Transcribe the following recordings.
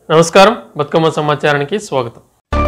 నమస్కారం బతుకమ్మ సమాచారానికి స్వాగతం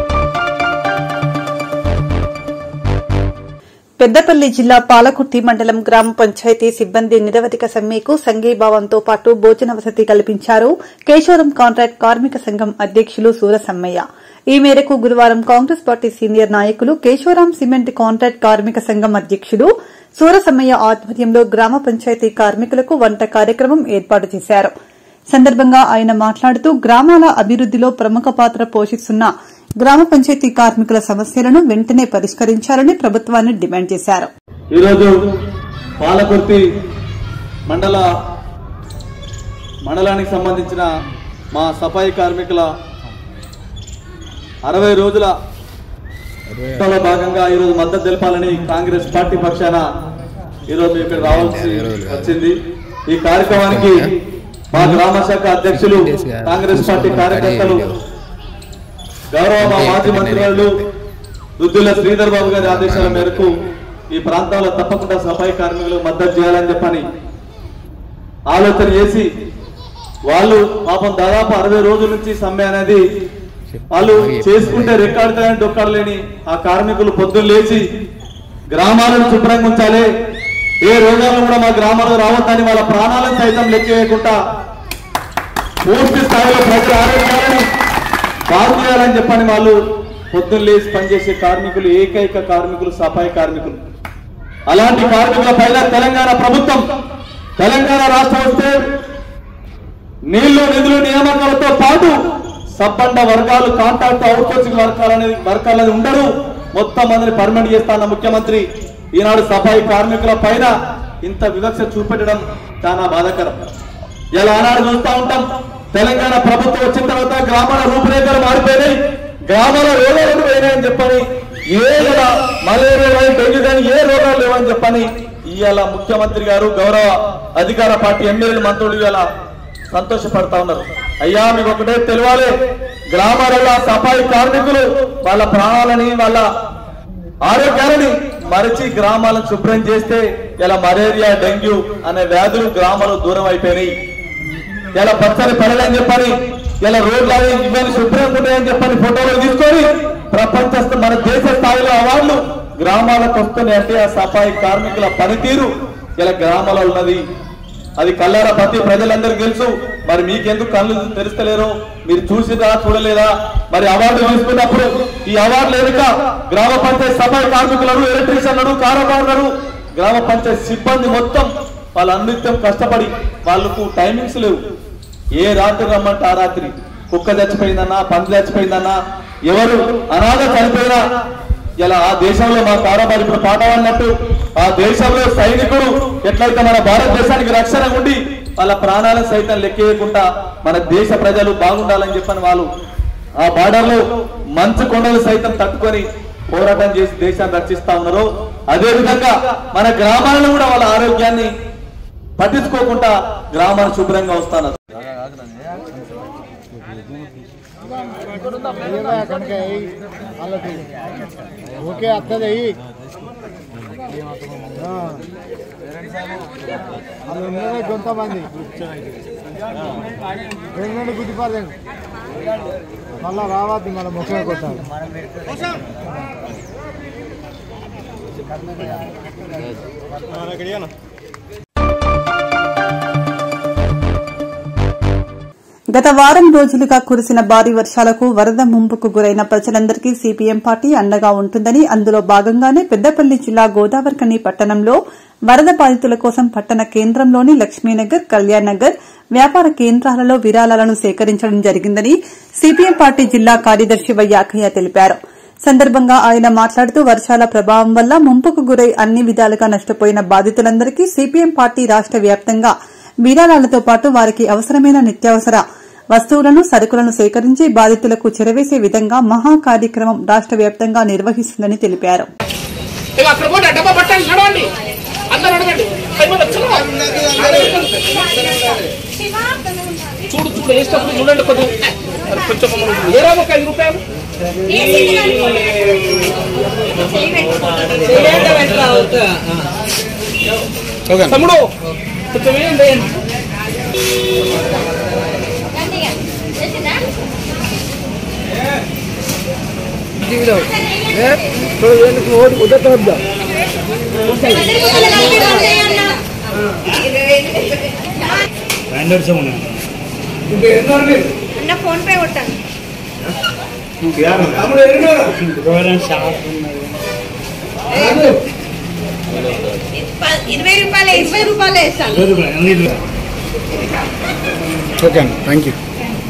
పెద్దపల్లి జిల్లా పాలకుర్తి మండలం గ్రామ పంచాయతీ సిబ్బంది నిరవధిక సమ్మెకు సంఘీభావంతో పాటు భోజన వసతి కల్పించారు కేశవరం కాంట్రాక్ట్ కార్మిక సంఘం అధ్యక్షులు సూరసమ్మయ్య ఈ మేరకు గురువారం కాంగ్రెస్ పార్టీ సీనియర్ నాయకులు కేశవరం సిమెంట్ కాంట్రాక్ట్ కార్మిక సంఘం అధ్యక్షుడు సూరసమ్మయ్య ఆధ్వర్యంలో గ్రామ పంచాయతీ కార్మికులకు వంట కార్యక్రమం ఏర్పాటు చేశారు సందర్భంగా ఆయన మాట్లాడుతూ గ్రామాల అభివృద్దిలో ప్రముఖ పాత్ర పోషిస్తున్న గ్రామ పంచాయతీ కార్మికుల సమస్యలను వెంటనే పరిష్కరించాలని ప్రభుత్వాన్ని డిమాండ్ చేశారు ఈరోజు పాలకుర్తి మండల మండలానికి సంబంధించిన మా సఫాయి కార్మికుల అరవై రోజుల లో భాగంగా ఈరోజు మద్దతు తెలపాలని కాంగ్రెస్ పార్టీ పక్షాన ఈరోజు ఇక్కడ రావాల్సి వచ్చింది ఈ కార్యక్రమానికి మా గ్రామ శాఖ అధ్యక్షులు కాంగ్రెస్ పార్టీ కార్యకర్తలు గౌరవ మా మాజీ మంత్రులు దుద్దుల శ్రీధర్ బాబు గారి ఆదేశాల మేరకు ఈ ప్రాంతంలో తప్పకుండా సఫాయి కార్మికులకు మద్దతు చేయాలని చెప్పని ఆలోచన చేసి వాళ్ళు పాపం దాదాపు అరవై రోజుల నుంచి సమ్మె అనేది వాళ్ళు చేసుకుంటే రెక్కాడుతాయని డొక్కాడలేని ఆ కార్మికులు పొద్దున్న లేచి గ్రామాలను శుభ్రంగా ఉంచాలి ఏ రోగాలు కూడా మా గ్రామాలకు రావద్దని వాళ్ళ ప్రాణాలను సైతం లెక్క వేయకుండా పూర్తి స్థాయిలో ప్రజల ఆరోగ్యాలను బాగు చేయాలని చెప్పని వాళ్ళు పొద్దున్న లేచి పనిచేసే కార్మికులు ఏకైక కార్మికులు సఫాయి కార్మికులు అలాంటి కార్మికుల పైన తెలంగాణ ప్రభుత్వం తెలంగాణ రాష్ట్రం వస్తే నీళ్లు నిధులు నియామకాలతో పాటు సబ్బండ వర్గాలు కాంట్రాక్ట్ అవుట్సోర్సింగ్ వర్గాలు అనేది వర్గాలు అనేది ఉండరు మొత్తం మందిని పర్మనెంట్ చేస్తాన్న ముఖ్యమంత్రి ఈనాడు సఫాయి కార్మికుల పైన ఇంత వివక్ష చూపెట్టడం చాలా బాధాకరం ఇలా ఆనాడు చూస్తా ఉంటాం తెలంగాణ ప్రభుత్వం వచ్చిన తర్వాత గ్రామాల రూపురేఖలు మారిపోయినాయి గ్రామాల రోగాలు పోయినాయని చెప్పని ఏ ఇలా మలేరియా కానీ డెంగ్యూ కానీ ఏ రోగాలు లేవని చెప్పని ఇవాళ ముఖ్యమంత్రి గారు గౌరవ అధికార పార్టీ ఎమ్మెల్యేలు మంత్రులు ఇవాళ సంతోషపడతా ఉన్నారు అయ్యా మీకు ఒకటే తెలియాలి గ్రామాలలో సఫాయి కార్మికులు వాళ్ళ ప్రాణాలని వాళ్ళ ఆరోగ్యాలని మరచి గ్రామాలను శుభ్రం చేస్తే ఇలా మలేరియా డెంగ్యూ అనే వ్యాధులు గ్రామాలు దూరం అయిపోయినాయి ఇలా పచ్చని పనులని చెప్పని ఇలా రోడ్లని ఇవన్నీ శుభ్రంగా ఉన్నాయని చెప్పని ఫోటోలు తీసుకొని ప్రపంచ స్థ- మన దేశ స్థాయిలో అవార్డులు గ్రామాలకు వస్తున్నాయి అంటే ఆ సఫాయి కార్మికుల పనితీరు ఇలా గ్రామాలలో ఉన్నది అది కల్లారా ప్రతి ప్రజలందరికీ తెలుసు మరి మీకెందుకు కళ్ళు తెరుస్తలేరు మీరు చూసిరా చూడలేదా మరి అవార్డు తీసుకున్నప్పుడు ఈ అవార్డులు ఎనుక గ్రామ పంచాయతీ సఫాయి కార్మికులను ఎలక్ట్రీషియన్లను కారబారులను గ్రామ పంచాయతీ సిబ్బంది మొత్తం వాళ్ళ అన్నిత్యం కష్టపడి వాళ్ళకు టైమింగ్స్ లేవు ఏ రాత్రి రమ్మంటే ఆ రాత్రి కుక్క చచ్చిపోయిందన్నా పంది చచ్చిపోయిందన్నా ఎవరు అనాథ చనిపోయినా ఇలా ఆ దేశంలో మా కారోబారు ఇప్పుడు పాట అన్నట్టు ఆ దేశంలో సైనికుడు ఎట్లయితే మన భారతదేశానికి రక్షణ ఉండి వాళ్ళ ప్రాణాలను సైతం లెక్కేయకుండా మన దేశ ప్రజలు బాగుండాలని చెప్పని వాళ్ళు ఆ బార్డర్ లో మంచు కొండలు సైతం తట్టుకొని పోరాటం చేసి దేశాన్ని రక్షిస్తా ఉన్నారు అదే విధంగా మన గ్రామాలను కూడా వాళ్ళ ఆరోగ్యాన్ని పట్టించుకోకుండా గ్రామాలు శుభ్రంగా వస్తాను ఓకే అత్తది అయ్యి అది ఉన్నదే కొంతమంది రెండు గుద్దిపడదండి మళ్ళా రావద్దు మన ముఖమే కొట్టాలి గత వారం రోజులుగా కురిసిన భారీ వర్షాలకు వరద ముంపుకు గురైన ప్రజలందరికీ సిపిఎం పార్టీ అండగా ఉంటుందని అందులో భాగంగానే పెద్దపల్లి జిల్లా గోదావరికని పట్టణంలో వరద బాధితుల కోసం పట్టణ కేంద్రంలోని లక్ష్మీనగర్ కళ్యాణ్ నగర్ వ్యాపార కేంద్రాలలో విరాళాలను సేకరించడం జరిగిందని సిపిఎం పార్టీ జిల్లా కార్యదర్శి వైయాకయ్య తెలిపారు సందర్భంగా ఆయన మాట్లాడుతూ వర్షాల ప్రభావం వల్ల ముంపుకు గురై అన్ని విధాలుగా నష్టపోయిన బాధితులందరికీ సిపిఎం పార్టీ రాష్ట వ్యాప్తంగా విరాళాలతో పాటు వారికి అవసరమైన నిత్యావసర వస్తువులను సరుకులను సేకరించి బాధితులకు చెరవేసే విధంగా మహా కార్యక్రమం రాష్ట వ్యాప్తంగా నిర్వహిస్తుందని తెలిపారు ఇక అక్కడ పోటీ డబ్బా పట్టండి నడవండి అందరూ నడవండి అయిపోయింది, చలో. చూడు చూడు వేసినప్పుడు చూడండి కొద్దిగా మరి కొంచెం మమ్మల్ని ఏరా ఒక ఐదు రూపాయలు తమ్ముడు కొంచెం వేయండి వేయండి అన్న ఫోన్ పే కొట్టాను ప- ఇరవై రూపాయలు ఇరవై రూపాయలు వేస్తాను ఓకే అండి థ్యాంక్ యూ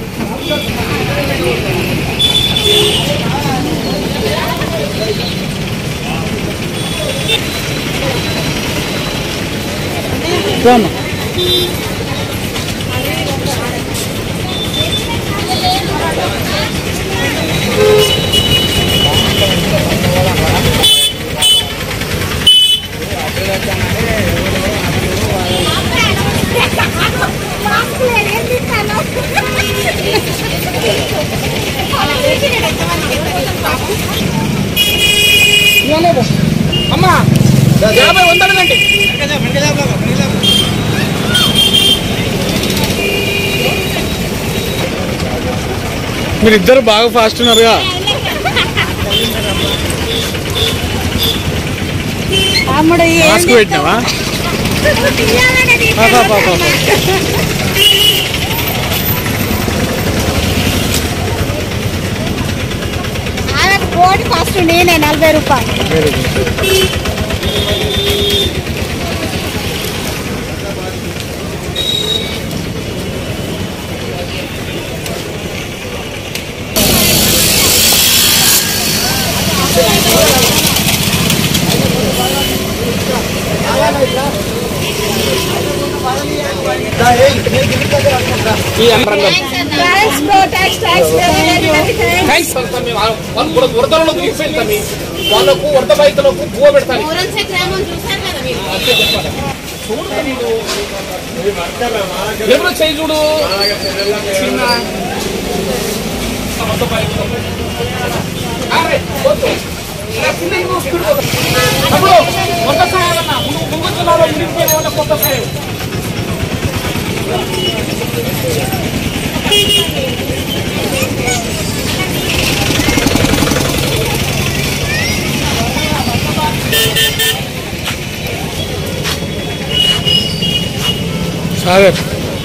అమ్మా యాభై వందలు కండి మీరు ఇద్దరు బాగా ఫాస్ట్ ఉన్నారుగా తమ్ముడు మాస్క్ పెట్టినావా పా, పా, పా, పా, పా. ఆయనకు కోటి ఫస్ట్ నేనే నలభై రూపాయలు very good tax pro tax tax thanks తమ్మి వాళ్ళు కూడా వరదలలో దిగిపోయింది తమ్మి వాళ్ళకు వరద బాధితులకు పువ్వ పెడతాను ఎవరో చేయి చూడు చిన్న అరే, వద్దు. ఇలా చిన్న ఇవ్వు, స్పీడ్ పోతుంది. తమ్ముడు, కొత్త సాయం అన్న. ముందు- ముందు జిల్లాలో మునిగిపోయిన వాళ్ళ కొత్త సాయం. సాగర్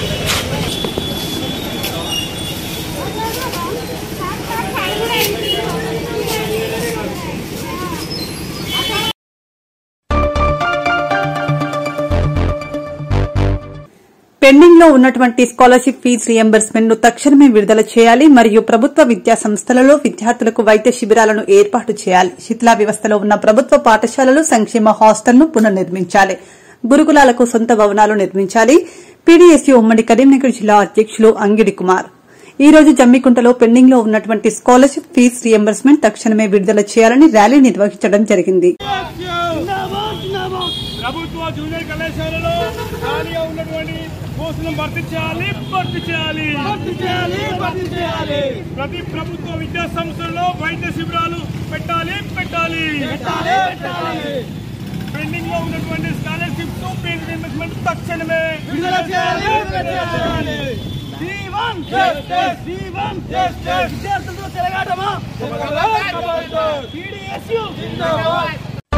పెండింగ్ లో ఉన్నటువంటి స్కాలర్షిప్ ఫీజు రియంబర్స్మెంట్ ను తక్షణమే విడుదల చేయాలి మరియు ప్రభుత్వ విద్యా సంస్థలలో విద్యార్థులకు వైద్య శిబిరాలను ఏర్పాటు చేయాలి శిథిలా వ్యవస్థలో ఉన్న ప్రభుత్వ పాఠశాలలు సంక్షేమ హాస్టల్ను పునర్నిర్మించాలి గురుకులాలకు సొంత భవనాలు నిర్మించాలి పీడీఎస్యూ ఉమ్మడి కరీంనగర్ జిల్లా అధ్యక్షులు అంగిడి కుమార్ ఈ రోజు జమ్మికుంటలో పెండింగ్ లో ఉన్నటువంటి స్కాలర్షిప్ ఫీజు రియంబర్స్మెంట్ తక్షణమే విడుదల చేయాలని ర్యాలీ నిర్వహించడం జరిగింది ప్రభుత్వ జూనియర్ కళాశాలలో ఖాళీగా ఉన్నటువంటి పోస్టులను భర్తీ చేయాలి భర్తీ చేయాలి భర్తీ చేయాలి భర్తీ చేయాలి ప్రతి ప్రభుత్వ విద్యా సంస్థల్లో వైద్య శిబిరాలు పెట్టాలి పెట్టాలి పెట్టాలి పెట్టాలి పెండింగ్ లో ఉన్నటువంటి స్కాలర్షిప్స్ ఫీజు రీయింబర్స్మెంట్ తక్షణమే విడుదల చేయాలి విడుదల చేయాలి జీవన్ జస్టిస్ జీవన్ జస్టిస్ విద్యార్థులతో తిరగాటమా పీడీఎస్యూ జిందాబాద్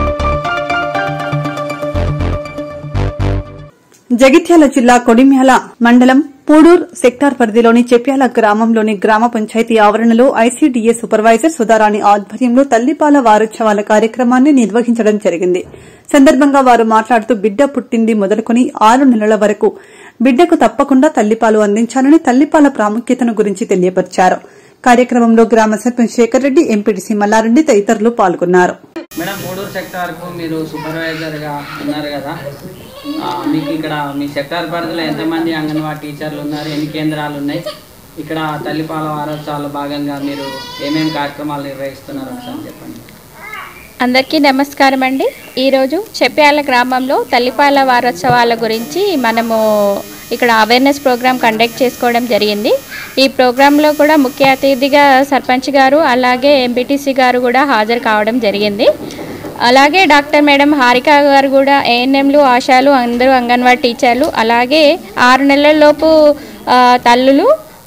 జగిత్యాల జిల్లా కొడిమ్యాల మండలం పూడూర్ సెక్టార్ పరిధిలోని చెప్యాల గ్రామంలోని గ్రామ పంచాయతీ ఆవరణలో ఐసీడీఎస్ సూపర్వైజర్ సుధారాణి ఆధ్వర్యంలో తల్లిపాల వారోత్సవాల కార్యక్రమాన్ని నిర్వహించడం జరిగింది సందర్భంగా వారు మాట్లాడుతూ బిడ్డ పుట్టింది మొదలుకొని ఆరు నెలల వరకు బిడ్డకు తప్పకుండా తల్లిపాలు అందించాలని తల్లిపాల ప్రాముఖ్యతను గురించి తెలియపరిచారు కార్యక్రమంలో గ్రామ సర్పంచ్ శేఖర్ రెడ్డి ఎంపీటీసీ మల్లారెడ్డి తదితరులు పాల్గొన్నారు మేడం మూడూరు సెక్టార్కు మీరు సూపర్వైజర్గా ఉన్నారు కదా ఆ, మీకు ఇక్కడ మీ సెక్టార్ పరిధిలో ఎంతమంది అంగన్వాడీ టీచర్లు ఉన్నారు ఎన్ని కేంద్రాలు ఉన్నాయి ఇక్కడ తల్లిపాల వారోత్సవాల భాగంగా మీరు ఏమేమి కార్యక్రమాలు నిర్వహిస్తున్నారు ఒకసారి చెప్పండి అందరికీ నమస్కారం అండి ఈరోజు చెప్పాల గ్రామంలో తల్లిపాల వారోత్సవాల గురించి మనము ఇక్కడ అవేర్నెస్ ప్రోగ్రామ్ కండక్ట్ చేసుకోవడం జరిగింది ఈ ప్రోగ్రాంలో కూడా ముఖ్య అతిథిగా సర్పంచ్ గారు అలాగే ఎంపీటీసీ గారు కూడా హాజరు కావడం జరిగింది అలాగే డాక్టర్ మేడం హారిక గారు కూడా ఏఎన్ఎంలు ఆశాలు అందరూ అంగన్వాడీ టీచర్లు అలాగే ఆరు నెలల లోపు ఆ, తల్లులు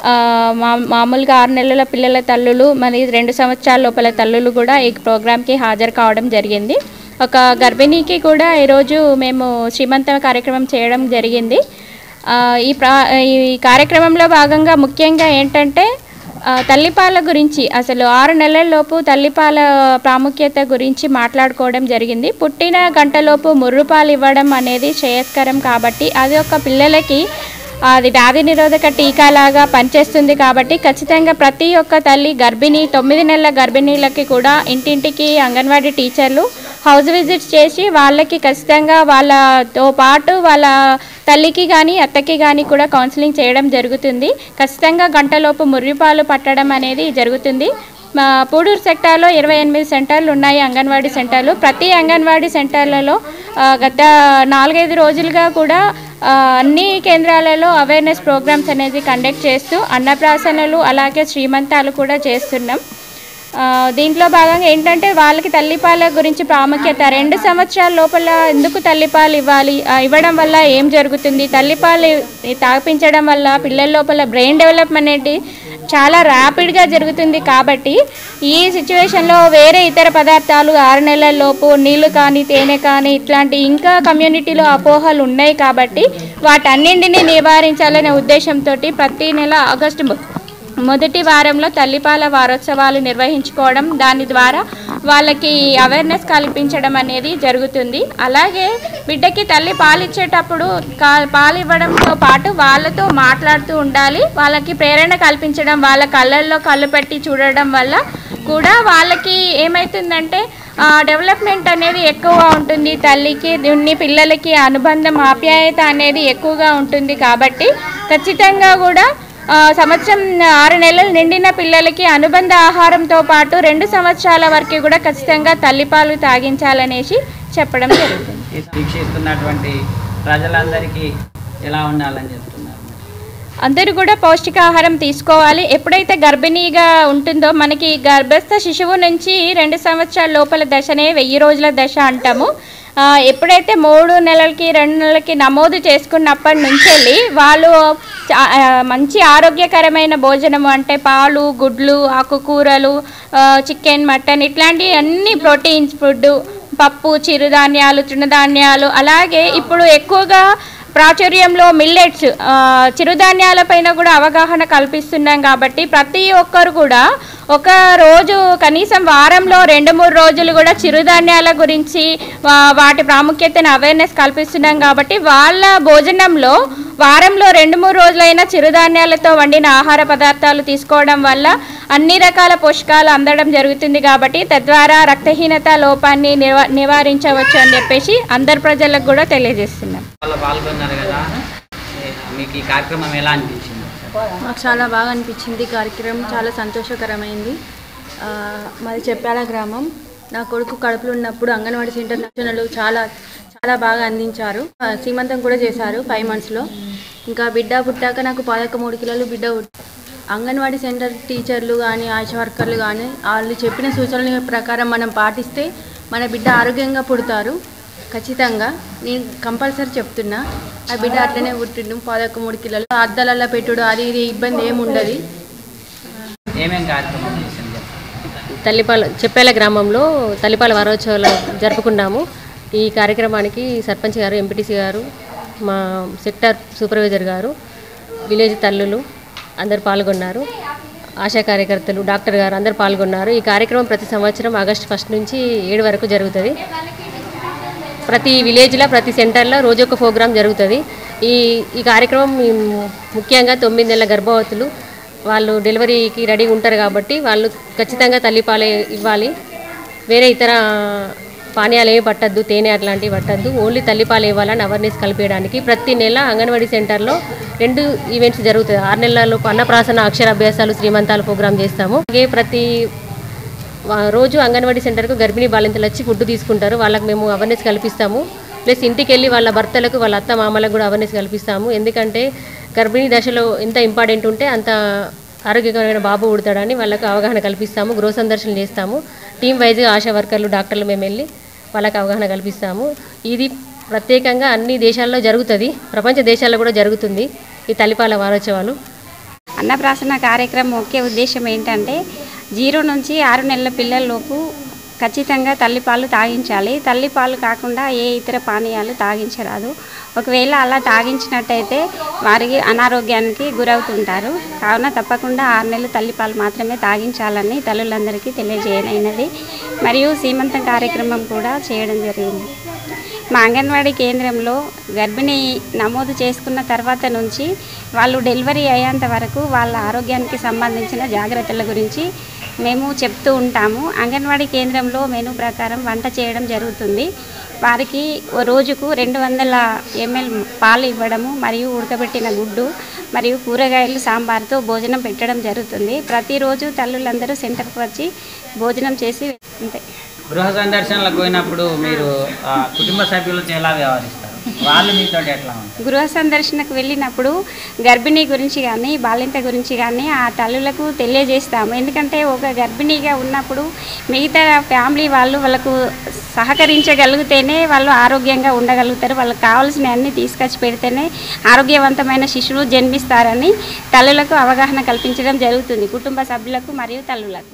ఆ, మా మామూలుగా ఆరు నెలల పిల్లల తల్లులు మరి రెండు సంవత్సరాల లోపల తల్లులు కూడా ఈ ప్రోగ్రామ్కి హాజరు కావడం జరిగింది ఒక గర్భిణీకి కూడా ఈరోజు మేము శ్రీమంత కార్యక్రమం చేయడం జరిగింది ఆ, ఈ ప్రా ఈ కార్యక్రమంలో భాగంగా ముఖ్యంగా ఏంటంటే ఆ, తల్లిపాల గురించి అసలు ఆరు నెలల్లోపు తల్లిపాల ప్రాముఖ్యత గురించి మాట్లాడుకోవడం జరిగింది పుట్టిన గంటలోపు ముర్రుపాలు ఇవ్వడం అనేది శ్రేయస్కరం కాబట్టి అది ఒక పిల్లలకి అది వ్యాధి నిరోధక టీకా లాగా పనిచేస్తుంది కాబట్టి ఖచ్చితంగా ప్రతి ఒక్క తల్లి గర్భిణి తొమ్మిది నెలల గర్భిణీలకి కూడా ఇంటింటికి అంగన్వాడీ టీచర్లు హౌస్ విజిట్స్ చేసి వాళ్ళకి ఖచ్చితంగా వాళ్ళతో పాటు వాళ్ళ తల్లికి కానీ అత్తకి కానీ కూడా కౌన్సిలింగ్ చేయడం జరుగుతుంది ఖచ్చితంగా గంటలోపు ముర్రిపాలు పట్టడం అనేది జరుగుతుంది మా పూడూరు సెక్టార్లో ఇరవై ఎనిమిది సెంటర్లు ఉన్నాయి అంగన్వాడీ సెంటర్లు ప్రతి అంగన్వాడీ సెంటర్లలో ఆ, గత నాలుగైదు రోజులుగా కూడా ఆ, అన్ని కేంద్రాలలో అవేర్నెస్ ప్రోగ్రామ్స్ అనేది కండక్ట్ చేస్తూ అన్నప్రాసనలు అలాగే శ్రీమంతాలు కూడా చేస్తున్నాం ఆ, దీంట్లో భాగంగా ఏంటంటే వాళ్ళకి తల్లిపాల గురించి ప్రాముఖ్యత రెండు సంవత్సరాల లోపల ఎందుకు తల్లిపాలు ఇవ్వాలి ఆ, ఇవ్వడం వల్ల ఏం జరుగుతుంది తల్లిపాలు తాపించడం వల్ల పిల్లల లోపల బ్రెయిన్ డెవలప్మెంట్ అనేది చాలా ర్యాపిడ్గా జరుగుతుంది కాబట్టి ఈ సిచ్యువేషన్లో వేరే ఇతర పదార్థాలు ఆరు నెలల లోపు నీళ్లు కానీ తేనె కానీ ఇట్లాంటి ఇంకా కమ్యూనిటీలో అపోహలు ఉన్నాయి కాబట్టి వాటన్నింటినీ నివారించాలనే ఉద్దేశంతో ప్రతి నెల ఆగస్టు మొ- మొదటి వారంలో తల్లిపాల వారోత్సవాలు నిర్వహించుకోవడం దాని ద్వారా వాళ్ళకి అవేర్నెస్ కల్పించడం అనేది జరుగుతుంది అలాగే బిడ్డకి తల్లి పాలిచ్చేటప్పుడు కా పాలు ఇవ్వడంతో పాటు వాళ్ళతో మాట్లాడుతూ ఉండాలి వాళ్ళకి ప్రేరణ కల్పించడం వాళ్ళ కళ్ళల్లో కళ్ళు పెట్టి చూడడం వల్ల కూడా వాళ్ళకి ఏమవుతుందంటే ఆ, డెవలప్మెంట్ అనేది ఎక్కువగా ఉంటుంది తల్లికి దీన్ని పిల్లలకి అనుబంధం ఆప్యాయత అనేది ఎక్కువగా ఉంటుంది కాబట్టి ఖచ్చితంగా కూడా ఆ, సంవత్సరం ఆరు నెలలు నిండిన పిల్లలకి అనుబంధ ఆహారంతో పాటు రెండు సంవత్సరాల వరకు కూడా ఖచ్చితంగా తల్లిపాలు తాగించాలనేసి చెప్పడం జరుగుతుంది వీక్షిస్తున్నటువంటి ప్రజలందరికీ ఎలా ఉండాలని చెప్తున్నారు అందరూ కూడా పౌష్టికాహారం తీసుకోవాలి ఎప్పుడైతే గర్భిణీగా ఉంటుందో మనకి గర్భస్థ శిశువు నుంచి రెండు సంవత్సరాల లోపల దశనే వెయ్యి రోజుల దశ అంటాము ఆ, ఎప్పుడైతే మూడు నెలలకి రెండు నెలలకి నమోదు చేసుకున్నప్పటి నుంచి వెళ్ళి వాళ్ళు చా- ఆ, మంచి ఆరోగ్యకరమైన భోజనం అంటే పాలు గుడ్లు ఆకుకూరలు ఆ, చికెన్ మటన్ ఇట్లాంటి అన్ని ప్రోటీన్స్ ఫుడ్ పప్పు చిరుధాన్యాలు తృణధాన్యాలు అలాగే ఇప్పుడు ఎక్కువగా ప్రాచుర్యంలో మిల్లెట్స్ చిరుధాన్యాలపైన కూడా అవగాహన కల్పిస్తున్నాం కాబట్టి ప్రతి ఒక్కరు కూడా ఒక రోజు కనీసం వారంలో రెండు మూడు రోజులు కూడా చిరుధాన్యాల గురించి వా- వాటి ప్రాముఖ్యతను అవేర్నెస్ కల్పిస్తున్నాం కాబట్టి వాళ్ళ భోజనంలో వారంలో రెండు మూడు రోజులైనా చిరుధాన్యాలతో వండిన ఆహార పదార్థాలు తీసుకోవడం వల్ల అన్ని రకాల పోషకాలు అందడం జరుగుతుంది కాబట్టి తద్వారా రక్తహీనత లోపాన్ని నివా నివారించవచ్చు అని చెప్పేసి అందరు ప్రజలకు కూడా తెలియజేస్తున్నాం వాళ్ళు పాల్గొన్నారు కదా ఏ- మీకు ఈ కార్యక్రమం ఎలా అనిపించింది మాకు చాలా బాగా అనిపించింది ఈ కార్యక్రమం చాలా సంతోషకరమైంది ఆ, మాది చెప్పాల గ్రామం నా కొడుకు కడుపులో ఉన్నప్పుడు అంగన్వాడీ సెంటర్ నచ్చనలు చాలా చాలా బాగా అందించారు ఆ, సీమంతం కూడా చేశారు ఫైవ్ మంత్స్లో ఇంకా బిడ్డ పుట్టాక నాకు పదకొండు మూడు కిలోలు బిడ్డ పుట్- అంగన్వాడీ సెంటర్ టీచర్లు కానీ ఆశా వర్కర్లు కానీ వాళ్ళు చెప్పిన సూచనల ప్రకారం మనం పాటిస్తే మన బిడ్డ ఆరోగ్యంగా పుడతారు ఖచ్చితంగా నేను కంపల్సరీ చెప్తున్నా ఆ బిడ్డ అట్లనే పుట్టిండు పదకొండు మూడు కిలోలు అద్దాలలో పెట్టుడు అది ఇది ఇబ్బంది ఏమి ఉండదు ఏమేం కార్యక్రమం చేసింది చెప్పండి. తల్లిపాల చెప్పేల గ్రామంలో తల్లిపాల వారోత్సవాలు జరుపుకున్నాము ఈ కార్యక్రమానికి సర్పంచ్ గారు ఎంపీటీసీ గారు మా సెక్టార్ సూపర్వైజర్ గారు విలేజ్ తల్లులు అందరు పాల్గొన్నారు ఆశా కార్యకర్తలు డాక్టర్ గారు అందరు పాల్గొన్నారు ఈ కార్యక్రమం ప్రతి సంవత్సరం ఆగస్టు ఫస్ట్ నుంచి ఏడు వరకు జరుగుతుంది ప్రతి విలేజ్లో ప్రతి సెంటర్లో రోజు ఒక ప్రోగ్రాం జరుగుతుంది ఈ ఈ కార్యక్రమం ము- ముఖ్యంగా తొమ్మిది నెలల గర్భవతులు వాళ్ళు డెలివరీకి రెడీగా ఉంటారు కాబట్టి వాళ్ళు ఖచ్చితంగా తల్లిపాలు ఇవ్వాలి వేరే ఇతర పానీయాలు ఏమి పట్టద్దు తేనె అట్లాంటివి పట్టద్దు ఓన్లీ తల్లిపాలు ఇవ్వాలని అవేర్నెస్ కల్పించడానికి ప్రతి నెల అంగన్వాడీ సెంటర్లో రెండు ఈవెంట్స్ జరుగుతాయి ఆరు నెలల్లో అన్నప్రాసన అక్షరాభ్యాసాలు శ్రీమంతాలు ప్రోగ్రాం చేస్తాము అలాగే ప్రతి వా- రోజు అంగన్వాడీ సెంటర్కు గర్భిణీ బాలింతలు వచ్చి ఫుడ్ తీసుకుంటారు వాళ్ళకి మేము అవేర్నెస్ కల్పిస్తాము ప్లస్ ఇంటికి వెళ్ళి వాళ్ళ భర్తలకు వాళ్ళ అత్త మామలకు కూడా అవేర్నెస్ కల్పిస్తాము ఎందుకంటే గర్భిణీ దశలో ఎంత ఇంపార్టెంట్ ఉంటే అంత ఆరోగ్యకరమైన బాబు పుడతాడని వాళ్ళకు అవగాహన కల్పిస్తాము గృహ సందర్శనలు చేస్తాము టీం వైజ్గా ఆశా వర్కర్లు డాక్టర్లు మేము వెళ్ళి వాళ్ళకి అవగాహన కల్పిస్తాము ఇది ప్రత్యేకంగా అన్ని దేశాల్లో జరుగుతుంది ప్రపంచ దేశాల్లో కూడా జరుగుతుంది ఈ తల్లిపాల వారోత్సవాలు అన్నప్రాసన కార్యక్రమం ముఖ్య ఉద్దేశం ఏంటంటే జీరో నుంచి ఆరు నెలల పిల్లల్లోపు ఖచ్చితంగా తల్లిపాలు తాగించాలి తల్లిపాలు కాకుండా ఏ ఇతర పానీయాలు తాగించరాదు ఒకవేళ అలా తాగించినట్టయితే వారికి అనారోగ్యానికి గురవుతుంటారు కావున తప్పకుండా ఆరు నెలలు తల్లిపాలు మాత్రమే తాగించాలని తల్లులందరికీ తెలియజేయనైనది మరియు సీమంతం కార్యక్రమం కూడా చేయడం జరిగింది మా అంగన్వాడీ కేంద్రంలో గర్భిణీ నమోదు చేసుకున్న తర్వాత నుంచి వాళ్ళు డెలివరీ అయ్యేంత వరకు వాళ్ళ ఆరోగ్యానికి సంబంధించిన జాగ్రత్తల గురించి మేము చెప్తూ ఉంటాము అంగన్వాడీ కేంద్రంలో మెనూ ప్రకారం వంట చేయడం జరుగుతుంది వారికి ఓ రోజుకు రెండు వందల ఎంఎల్ పాలు ఇవ్వడము మరియు ఉడకబెట్టిన గుడ్డు మరియు కూరగాయలు సాంబార్తో భోజనం పెట్టడం జరుగుతుంది ప్రతిరోజు తల్లులందరూ సెంటర్కి వచ్చి భోజనం చేసి ఉంటాయి గృహ సందర్శనలకు పోయినప్పుడు మీరు ఆ, కుటుంబ సభ్యులతో ఎలా వ్యవహరిస్తారు వాళ్ళు మీతో ఎట్లా ఉంటారు గృహ సందర్శనకు వెళ్ళినప్పుడు గర్భిణీ గురించి కానీ బాలింత గురించి కానీ ఆ తల్లులకు తెలియజేస్తాము ఎందుకంటే ఒక గర్భిణీగా ఉన్నప్పుడు మిగతా ఫ్యామిలీ వాళ్ళు వాళ్ళకు సహకరించగలిగితేనే వాళ్ళు ఆరోగ్యంగా ఉండగలుగుతారు వాళ్ళకి కావాల్సిన అన్ని తీసుకొచ్చి పెడితేనే ఆరోగ్యవంతమైన శిశువు జన్మిస్తారని తల్లులకు అవగాహన కల్పించడం జరుగుతుంది కుటుంబ సభ్యులకు మరియు తల్లులకు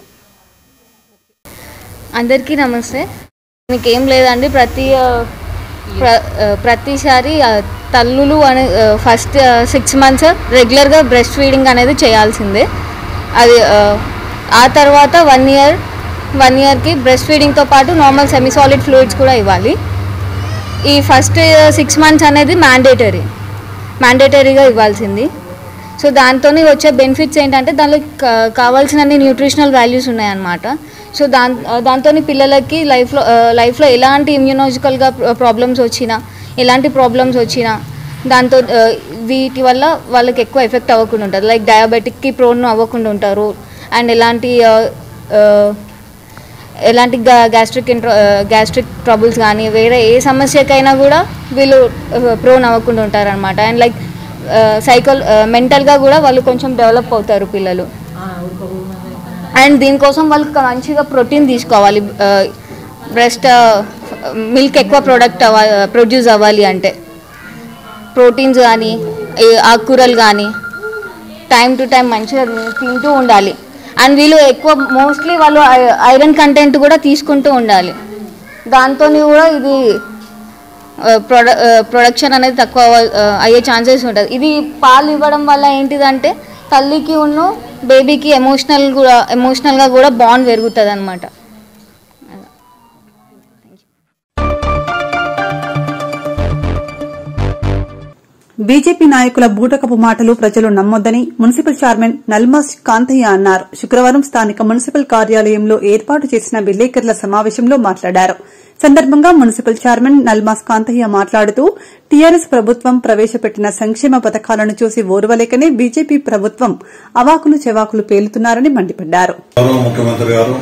అందరికీ నమస్తే మీకు ఏం లేదండి ప్రతి ఆ, ప్ర ఆ, ప్రతిసారి ఆ, తల్లులు అనే ఫస్ట్ సిక్స్ మంత్స్ రెగ్యులర్గా బ్రెస్ట్ ఫీడింగ్ అనేది చేయాల్సిందే అది ఆ, ఆ తర్వాత వన్ ఇయర్ వన్ ఇయర్కి బ్రెస్ట్ ఫీడింగ్తో పాటు నార్మల్ సెమీ సాలిడ్ ఫ్లూయిడ్స్ కూడా ఇవ్వాలి ఈ ఫస్ట్ సిక్స్ మంత్స్ అనేది మ్యాండేటరీ మ్యాండేటరీగా ఇవ్వాల్సింది సో దాంతో వచ్చే బెనిఫిట్స్ ఏంటంటే దానిలో కా- కావాల్సినన్ని న్యూట్రిషనల్ వాల్యూస్ ఉన్నాయన్నమాట సో దాన్ దాంతో పిల్లలకి లైఫ్లో లైఫ్లో ఎలాంటి ఇమ్యూనాలజికల్గా ప్రాబ్లమ్స్ వచ్చినా ఎలాంటి ప్రాబ్లమ్స్ వచ్చినా దాంతో ఆ, వీటి వల్ల వాళ్ళకి ఎక్కువ ఎఫెక్ట్ అవ్వకుండా ఉంటుంది లైక్ డయాబెటిక్కి ప్రోన్ అవ్వకుండా ఉంటారు అండ్ ఎలాంటి ఆ, ఆ, ఎలాంటి గ్యాస్ట్రిక్ ఇంట్రో గ్యాస్ట్రిక్ ట్రబుల్స్ కానీ వేరే ఏ సమస్యకైనా కూడా వీళ్ళు ప్రోన్ అవ్వకుండా ఉంటారనమాట అండ్ లైక్ సైకల్ మెంటల్గా కూడా వాళ్ళు కొంచెం డెవలప్ అవుతారు పిల్లలు అండ్ దీనికోసం వాళ్ళకి మంచిగా ప్రోటీన్ తీసుకోవాలి బ్రెస్ట్ మిల్క్ ఎక్కువ ప్రొడక్ట్ అవ్వ ప్రొడ్యూస్ అవ్వాలి అంటే ప్రోటీన్స్ కానీ ఆకుకూరలు కానీ టైం టు టైం మంచిగా తింటూ ఉండాలి అండ్ వీళ్ళు ఎక్కువ మోస్ట్లీ వాళ్ళు ఐరన్ కంటెంట్ కూడా తీసుకుంటూ ఉండాలి దాంతో కూడా ఇది ప్రొడ ప్రొడక్షన్ అనేది తక్కువ అవ్వ- ఆ, అయ్యే ఛాన్సెస్ ఉంటుంది ఇది పాలు ఇవ్వడం వల్ల ఏంటిదంటే తల్లికి ఉన్న బేబీకి ఎమోషనల్ కూడా ఎమోషనల్గా కూడా బాండ్ పెరుగుతుంది అనమాట బీజేపీ నాయకుల బూటకపు మాటలు ప్రజలు నమ్మొద్దని మున్సిపల్ చైర్మన్ నల్మాస్ కాంతయ్య అన్నారు శుక్రవారం స్థానిక మున్సిపల్ కార్యాలయంలో ఏర్పాటు చేసిన విలేకరుల సమావేశంలో మాట్లాడారు సందర్భంగా మున్సిపల్ చైర్మన్ నల్మాస్ కాంతయ్య మాట్లాడుతూ టీఆర్ఎస్ ప్రభుత్వం ప్రవేశపెట్టిన సంక్షేమ పథకాలను చూసి ఓర్వలేకనే బీజేపీ ప్రభుత్వం అవాకులు చెవాకులు పేలుతున్నారని మండిపడ్డారు గౌరవ ముఖ్యమంత్రి గారు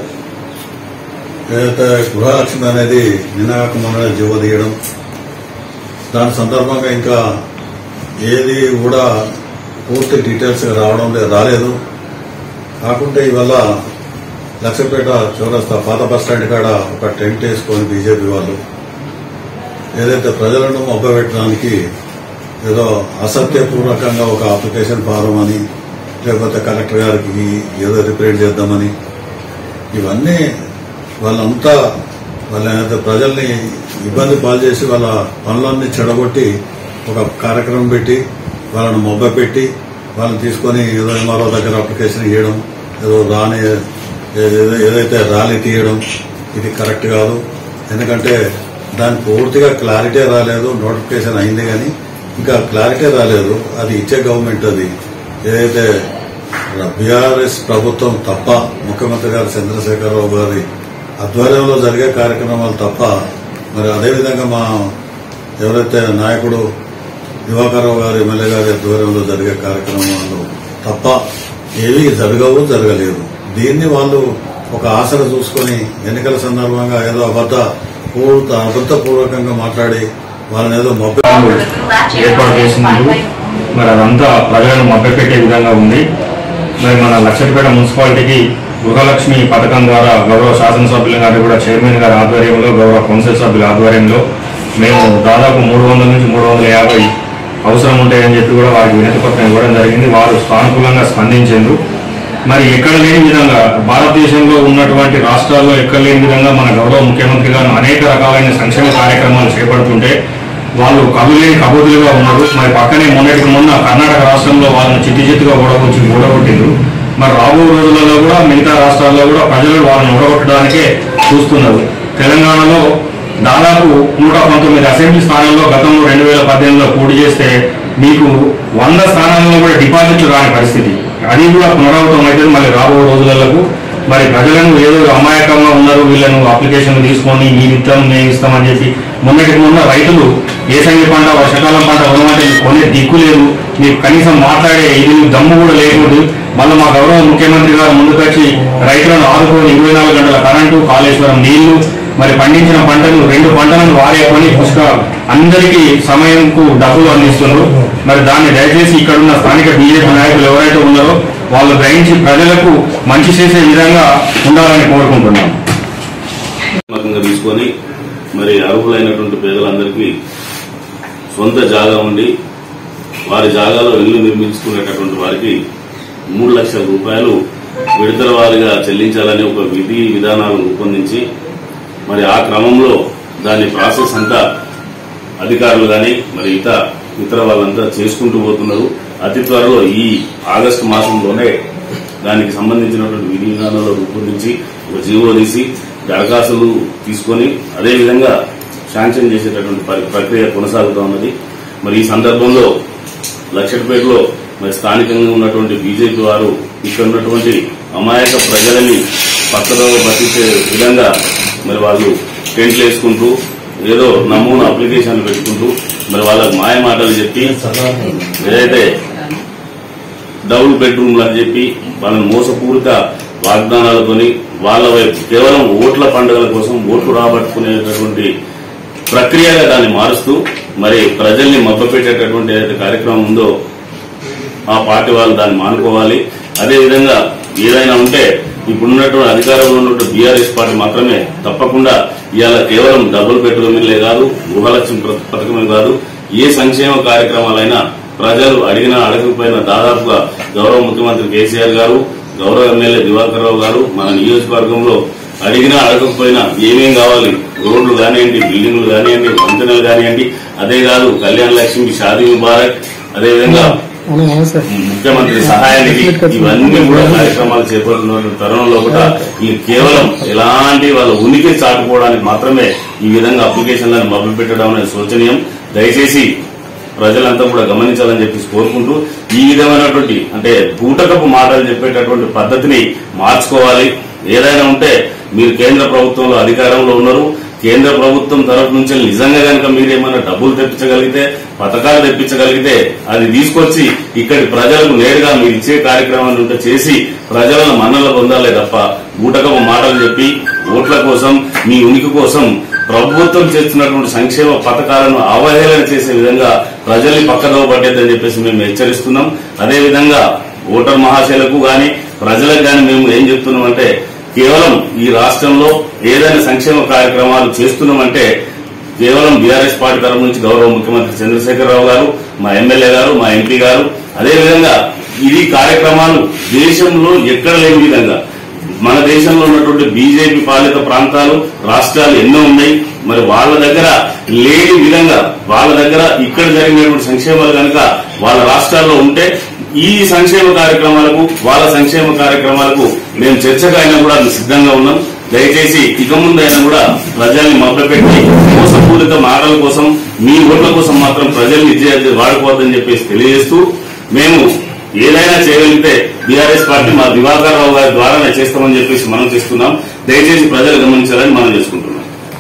ఏదైతే గృహలక్ష్మి అనేది నిన్నగాక మొన్న జీవో తీయడం దాని సందర్భంగా ఇంకా ఏది కూడా పూర్తి డీటెయిల్స్ రావడం లేదు రాలేదు కాకుంటే ఇవల్ల లక్షపేట చౌరస్తా పాత బస్ స్టాండ్ కాడ ఒక టెంట్ వేసుకొని బీజేపీ వాళ్ళు ఏదైతే ప్రజలను మొబ్బపెట్టడానికి ఏదో అసత్యపూర్వకంగా ఒక అప్లికేషన్ ఫారం అని లేకపోతే కలెక్టర్ గారికి ఏదో రిప్రజెంట్ చేద్దామని ఇవన్నీ వాళ్ళంతా వాళ్ళ ఏదైతే ప్రజల్ని ఇబ్బంది పాలు చేసి వాళ్ళ పనులన్నీ చెడగొట్టి ఒక కార్యక్రమం పెట్టి వాళ్ళని మొబ్బ పెట్టి వాళ్ళని తీసుకొని ఏదో ఎంఆర్ఓ దగ్గర అప్లికేషన్ ఇవ్వడం ఏదో రాని ఏదో- ఏదైతే ర్యాలీ తీయడం ఇది కరెక్ట్ కాదు ఎందుకంటే దానికి పూర్తిగా క్లారిటీ రాలేదు నోటిఫికేషన్ అయింది కానీ ఇంకా క్లారిటీ రాలేదు అది ఇచ్చే గవర్నమెంట్ అది ఏదైతే బీఆర్ఎస్ ప్రభుత్వం తప్ప ముఖ్యమంత్రి గారు చంద్రశేఖరరావు గారి ఆధ్వర్యంలో జరిగే కార్యక్రమాలు తప్ప మరి అదేవిధంగా మా ఎవరైతే నాయకుడు దివాకర్రావు గారు ఎమ్మెల్యే గారి ఆధ్వర్యంలో జరిగే కార్యక్రమాలు తప్ప ఏవి జరగవు జరగలేదు దీన్ని వాళ్ళు ఒక ఆశను చూసుకొని ఎన్నికల సందర్భంగా ఏదో అబద్ధ పూర్త అబద్ధపూర్వకంగా మాట్లాడి వాళ్ళని ఏదో మొబ్బ ఏర్పాటు చేసినందుకు మరి అదంతా ప్రజలను మభ్యపెట్టే విధంగా ఉంది మరి మన లక్షపేట మున్సిపాలిటీకి గృహలక్ష్మి పథకం ద్వారా గౌరవ శాసనసభ్యులు గారు కూడా చైర్మన్ గారి ఆధ్వర్యంలో గౌరవ కౌన్సిల్ సభ్యుల ఆధ్వర్యంలో మేము దాదాపు మూడు వందల నుంచి మూడు వందల యాభై అవసరం ఉంటాయని చెప్పి కూడా వారికి వినతి పత్రం ఇవ్వడం జరిగింది వారు సానుకూలంగా స్పందించారు మరి ఎక్కడ లేని విధంగా భారతదేశంలో ఉన్నటువంటి రాష్ట్రాల్లో ఎక్కడ లేని విధంగా మన గౌరవ ముఖ్యమంత్రి గారు అనేక రకాలైన సంక్షేమ కార్యక్రమాలు చేపడుతుంటే వాళ్ళు కబులేని కబోదులుగా ఉన్నారు మరి పక్కనే మొన్నటికి మొన్న కర్ణాటక రాష్ట్రంలో వాళ్ళని చిట్టి చిత్తుగా ఓడగొచ్చి ఓడగొట్టిండ్రు మరి రాబో రోజులలో కూడా మిగతా రాష్ట్రాల్లో కూడా ప్రజలు వాళ్ళని ఓడగొట్టడానికే చూస్తున్నారు తెలంగాణలో దాదాపు నూట పంతొమ్మిది అసెంబ్లీ స్థానాల్లో గతంలో రెండు వేల పద్దెనిమిదిలో పోటీ చేస్తే మీకు వంద స్థానాల్లో కూడా డిపాజిట్లు రాని పరిస్థితి అది కూడా పునరావృతం అయితే మళ్ళీ రాబో రోజులకు మరి ప్రజలను ఏదో అమాయకంగా ఉన్నారు వీళ్ళను అప్లికేషన్ తీసుకొని మీరు ఇస్తాం మేము ఇస్తామని చెప్పి మొన్నటికి మొన్న రైతులు ఏసంగి పంట వర్షాకాలం పంట కొనమంటే మీకు కొనే దిక్కు లేదు మీకు కనీసం మాట్లాడే ఇది దమ్ము కూడా లేకూడదు మళ్ళీ మా గౌరవ ముఖ్యమంత్రి గారు ముందుకొచ్చి రైతులను ఆదుకొని ఇరవై నాలుగు గంటల కరెంటు కాళేశ్వరం నీళ్లు మరి పండించిన పంటలు రెండు పంటలను వారే కొని పుష్క అందరికీ సమయంకు డబ్బులు అందిస్తున్నారు మరి దాన్ని దయచేసి ఇక్కడ ఉన్న స్థానిక బీజేపీ నాయకులు ఎవరైతే ఉన్నారో వాళ్ళు గ్రహించి ప్రజలకు మంచి చేసే విధంగా ఉండాలని కోరుకుంటున్నాం నమ్మకంగా తీసుకొని మరి అర్హులైనటువంటి పేదలందరికీ సొంత జాగా ఉండి వారి జాగాలో ఇల్లు నిర్మించుకునేటటువంటి వారికి మూడు లక్షల రూపాయలు విడతల వారిగా చెల్లించాలని ఒక విధి విధానాలను రూపొందించి మరి ఆ క్రమంలో దాని ప్రాసెస్ అంతా అధికారులు కానీ మరి ఇతర ఇతర వాళ్ళంతా చేసుకుంటూ పోతున్నారు అతి త్వరలో ఈ ఆగస్టు మాసంలోనే దానికి సంబంధించినటువంటి విధి విధానాలు రూపొందించి ఒక జీవో తీసి దరఖాస్తులు తీసుకొని అదేవిధంగా శాంక్షన్ చేసేటటువంటి పరి- ప్రక్రియ కొనసాగుతూ ఉన్నది మరి ఈ సందర్భంలో లక్షపేటలో మరి స్థానికంగా ఉన్నటువంటి బీజేపీ వారు ఇక్కడ ఉన్నటువంటి అమాయక ప్రజలని పక్కదో బతికే విధంగా మరి వాళ్ళు టెంట్లు వేసుకుంటూ ఏదో నమూనా అప్లికేషన్లు పెట్టుకుంటూ మరి వాళ్ళకి మాయ మాటలు చెప్పి ఏదైతే డబుల్ బెడ్రూమ్లు అని చెప్పి వాళ్ళని మోసపూరిత వాగ్దానాలతోని వాళ్ళ వైపు కేవలం ఓట్ల పండుగల కోసం ఓట్లు రాబట్టుకునేటటువంటి ప్రక్రియగా దాన్ని మారుస్తూ మరి ప్రజల్ని మభ్యపెట్టేటటువంటి ఏదైతే కార్యక్రమం ఉందో ఆ పార్టీ వాళ్ళు దాన్ని మానుకోవాలి అదేవిధంగా ఏదైనా ఉంటే ఇప్పుడున్నటువంటి అధికారంలో ఉన్నటువంటి బీఆర్ఎస్ పార్టీ మాత్రమే తప్పకుండా ఇవాళ కేవలం డబ్బులు పెట్టుకోమలే కాదు గృహలక్ష్మి ప్ర- పథకమే కాదు ఏ సంక్షేమ కార్యక్రమాలైనా ప్రజలు అడిగినా అడగకపోయినా దాదాపుగా గౌరవ ముఖ్యమంత్రి కేసీఆర్ గారు గౌరవ ఎమ్మెల్యే దివాకర్ రావు గారు మన నియోజకవర్గంలో అడిగినా అడగకపోయినా ఏమేం కావాలి రోడ్లు కానివ్వండి బిల్డింగ్లు కానివ్వండి వంతెనలు కానివ్వండి అదే కాదు కళ్యాణ లక్ష్మి షాదీ ముబారక్ అదేవిధంగా ముఖ్యమంత్రి సహాయానికి ఇవన్నీ కూడా కార్యక్రమాలు చేపడుతున్న తరుణంలో కూడా ఈ కేవలం ఎలాంటి వాళ్ళ ఉనికి చాటుకోవడానికి మాత్రమే ఈ విధంగా అప్లికేషన్లను మొదలు పెట్టడం అనేది శోచనీయం దయచేసి ప్రజలంతా కూడా గమనించాలని చెప్పేసి కోరుకుంటూ ఈ విధమైనటువంటి అంటే బూటకపు మాటలు చెప్పేటటువంటి పద్ధతిని మార్చుకోవాలి ఏదైనా ఉంటే మీరు కేంద్ర ప్రభుత్వంలో అధికారంలో ఉన్నారు కేంద్ర ప్రభుత్వం తరఫు నుంచి నిజంగా కనుక మీరేమైనా డబ్బులు తెప్పించగలిగితే పథకాలు తెప్పించగలిగితే అది తీసుకొచ్చి ఇక్కడి ప్రజలకు నేరుగా మీరు ఇచ్చే కార్యక్రమాన్ని ఉంటే చేసి ప్రజలను మన్నలు పొందాలే తప్ప బూటకపు మాటలు చెప్పి ఓట్ల కోసం మీ ఉనికి కోసం ప్రభుత్వం చేస్తున్నటువంటి సంక్షేమ పథకాలను అవహేళన చేసే విధంగా ప్రజల్ని పక్కదోవ పట్టేద్దని చెప్పేసి మేము హెచ్చరిస్తున్నాం అదేవిధంగా ఓటర్ మహాశయులకు గాని ప్రజలకు గాని మేము ఏం చెప్తున్నామంటే కేవలం ఈ రాష్ట్రంలో ఏదైనా సంక్షేమ కార్యక్రమాలు చేస్తున్నామంటే కేవలం బీఆర్ఎస్ పార్టీ తరఫు నుంచి గౌరవ ముఖ్యమంత్రి చంద్రశేఖరరావు గారు మా ఎమ్మెల్యే గారు మా ఎంపీ గారు అదేవిధంగా ఇది కార్యక్రమాలు దేశంలో ఎక్కడ లేని విధంగా మన దేశంలో ఉన్నటువంటి బీజేపీ పాలిత ప్రాంతాలు రాష్ట్రాలు ఎన్నో ఉన్నాయి మరి వాళ్ళ దగ్గర లేని విధంగా వాళ్ళ దగ్గర ఇక్కడ జరిగినటువంటి సంక్షేమాలు కనుక వాళ్ళ రాష్ట్రాల్లో ఉంటే ఈ సంక్షేమ కార్యక్రమాలకు వాళ్ళ సంక్షేమ కార్యక్రమాలకు మేము చర్చగా అయినా కూడా సిద్ధంగా ఉన్నాం దయచేసి ఇక ముందైనా కూడా ప్రజల్ని మభ్యపెట్టి మోసపూరిత మాటల కోసం మీ ఓట్ల కోసం మాత్రం ప్రజల్ని ఇచ్చే వాడుకోవద్దని చెప్పేసి తెలియజేస్తూ మేము ఏదైనా చేయగలిగితే బీఆర్ఎస్ పార్టీ మా దివాకర్ రావు గారి ద్వారానే చేస్తామని చెప్పేసి మనం చేస్తున్నాం దయచేసి ప్రజలు గమనించాలని మనం చేసుకుంటున్నాం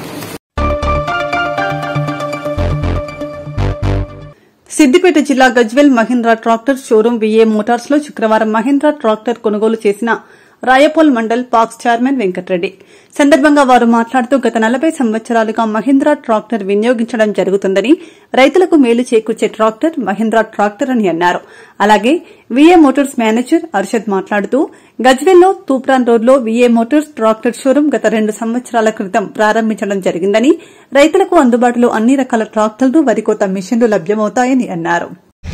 సిద్దిపేట జిల్లా గజ్వెల్ మహీంద్రా ట్రాక్టర్ షోరూం విఏ మోటార్స్ లో శుక్రవారం మహీంద్రా ట్రాక్టర్ కొనుగోలు చేసిన రాయపోల్ మండల్ పాక్స్ చైర్మన్ వెంకట్రెడ్డి సందర్భంగా వారు మాట్లాడుతూ గత నలభై సంవత్సరాలుగా మహీంద్రా ట్రాక్టర్ వినియోగించడం జరుగుతుందని రైతులకు మేలు చేకూర్చే ట్రాక్టర్ మహీంద్రా ట్రాక్టర్ అని అన్నారు అలాగే విఏ మోటార్స్ మేనేజర్ అర్షద్ మాట్లాడుతూ గజ్వెల్లో తూప్రాన్ రోడ్లో వీఏ మోటార్స్ ట్రాక్టర్ షోరూం గత రెండు సంవత్సరాల క్రితం ప్రారంభించడం జరిగిందని రైతులకు అందుబాటులో అన్ని రకాల ట్రాక్టర్లు వరికోత మిషన్లు లభ్యమవుతాయని అన్నారు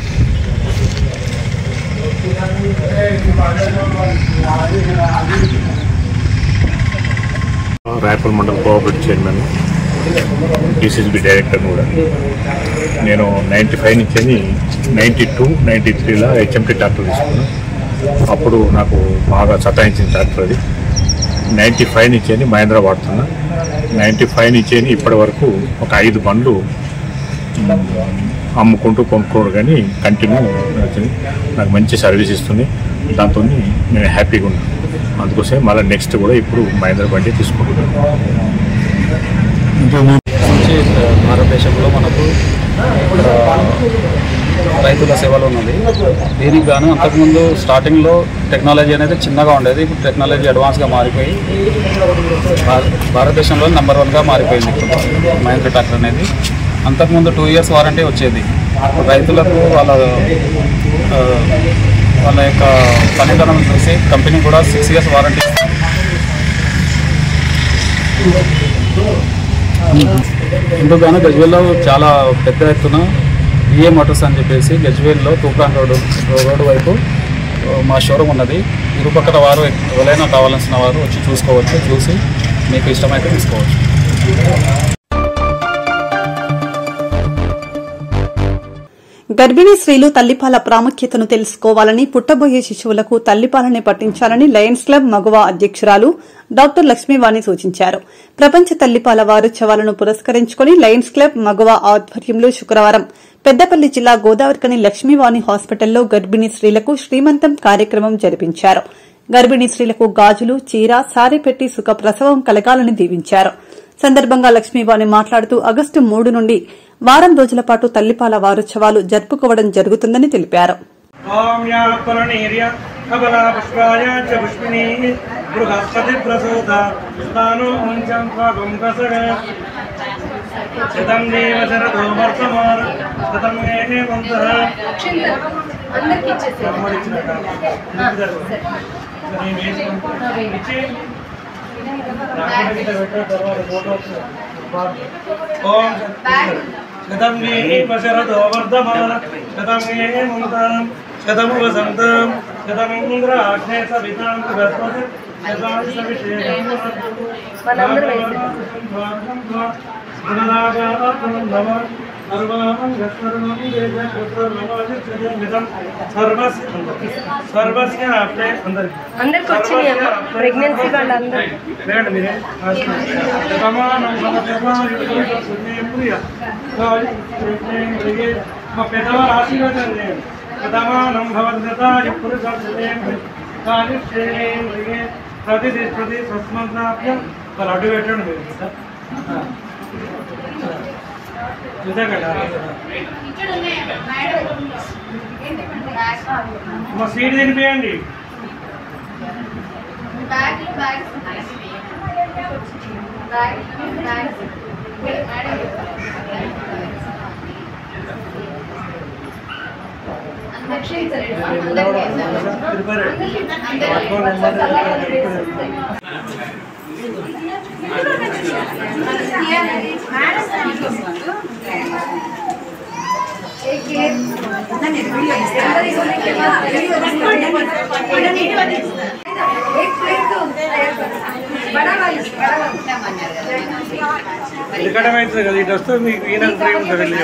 Rayapol mandal cooperative chairman DCCB director కూడా నేను నైంటీ ఫైవ్ నుంచి నైంటీ టూ నైంటీ త్రీలో హెచ్ఎంటీ ట్రాక్టర్ తీసుకున్నాను అప్పుడు నాకు బాగా సతాయించిన ట్రాక్టర్ అది నైంటీ ఫైవ్ నుంచి మహేంద్ర వాడుతున్నా నైంటీ ఫైవ్ నుంచి ఇప్పటి వరకు ఒక ఐదు బండ్లు మ్, అమ్ముకుంటూ కొనుక్కోడు కానీ కంటిన్యూ నడుస్తుంది. నాకు మంచి సర్వీస్ ఇస్తుంది దాంతో నేను హ్యాపీగా ఉన్నాను అందుకోసం మళ్ళీ నెక్స్ట్ కూడా ఇప్పుడు మహేంద్ర బండి తీసుకుంటున్నాను నుంచి భారతదేశంలో మనకు ఆ, రైతుల సేవలు ఉన్నది దీనికి గాను అంతకుముందు స్టార్టింగ్లో టెక్నాలజీ అనేది చిన్నగా ఉండేది ఇప్పుడు టెక్నాలజీ అడ్వాన్స్గా మారిపోయి భార- భారతదేశంలో నెంబర్ వన్గా మారిపోయింది ఇప్పుడు మహేంద్ర ట్రాక్టర్ అనేది అంతకుముందు టూ ఇయర్స్ వారంటీ వచ్చేది రైతులకు వాళ్ళ ఆ, వాళ్ళ యొక్క పనితనం చూసి కంపెనీ కూడా సిక్స్ ఇయర్స్ వారంటీ ఇందుకు గాను గజ్వేల్లో చాలా పెద్ద ఎత్తున ఈఏ మోటార్స్ అని చెప్పేసి గజ్వేల్లో తూప్రాన్ రోడ్డు రోడ్డు వైపు ఆ, మా షోరూమ్ ఉన్నది ఇరుపక్కల వారు ఎవరైనా కావాల్సిన వారు వచ్చి చూసుకోవచ్చు చూసి మీకు ఇష్టమైతే తీసుకోవచ్చు గర్భిణీ స్త్రీలు తల్లిపాల ప్రాముఖ్యతను తెలుసుకోవాలని పుట్టబోయే శిశువులకు తల్లిపాలనే పట్టించాలని లయన్స్ క్లబ్ మగువ అధ్యక్షురాలు డాక్టర్ లక్ష్మీవాణి సూచించారు ప్రపంచ తల్లిపాల వారోత్సవాలను పురస్కరించుకుని లయన్స్ క్లబ్ మగువ ఆధ్వర్యంలో శుక్రవారం పెద్దపల్లి జిల్లా గోదావరికని లక్ష్మీవాణి హాస్పిటల్లో గర్భిణీ స్త్రీలకు శ్రీమంతం కార్యక్రమం జరిపించారు గర్భిణీ స్త్రీలకు గాజులు చీర సారీ పెట్టి సుఖ ప్రసవం కలగాలని దీవించారు సందర్భంగా లక్ష్మీవాణి మాట్లాడుతూ ఆగస్టు మూడు నుండి వారం రోజుల పాటు తల్లిపాల వారోత్సవాలు జరుపుకోవడం జరుగుతుందని తెలిపారు కామ్యాపరణీర్య కబలా పుష్పాయ చ పుష్పిణీ బృహస్పతి ప్రసూత స్థానో ముంచం త్వగం కసగ శతం దేవ శరదో వర్తమాన శతం ఏ మంతః అందరికి ఇచ్చేసి ఓం శతం దేవ శరదో వర్ధమాన శతం ఏ మంతః శతము వసంతం శతమింద్రాగ్నే సవితాం బృహస్పతి శతాని సవిశేషం మనందరం అందరికి వచ్చినాయి అమ్మ ప్రెగ్నెన్సీ వాళ్ళందరూ మా పెద్దవారు ఆశీర్వాదం చేయండి శతమానం భవద్గతాయ పురుషేంద్రియ ప్రతి ప్రతి సస్మగ్నాభ్యం వాళ్ళు అడ్డు పెట్టండి మీరు ఆ. నిజంగా మా సీట్ తినిపియండి ఇక్కడ అవుతుంది కదా ఇటు వస్తే మీకు ఈయన ఫ్రీ ఉంటుంది వెళ్ళి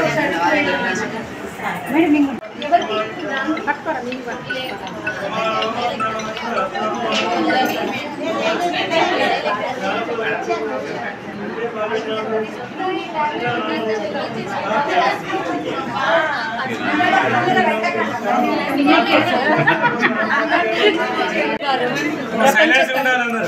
సైలెన్స్ ఉండాలి అందరూ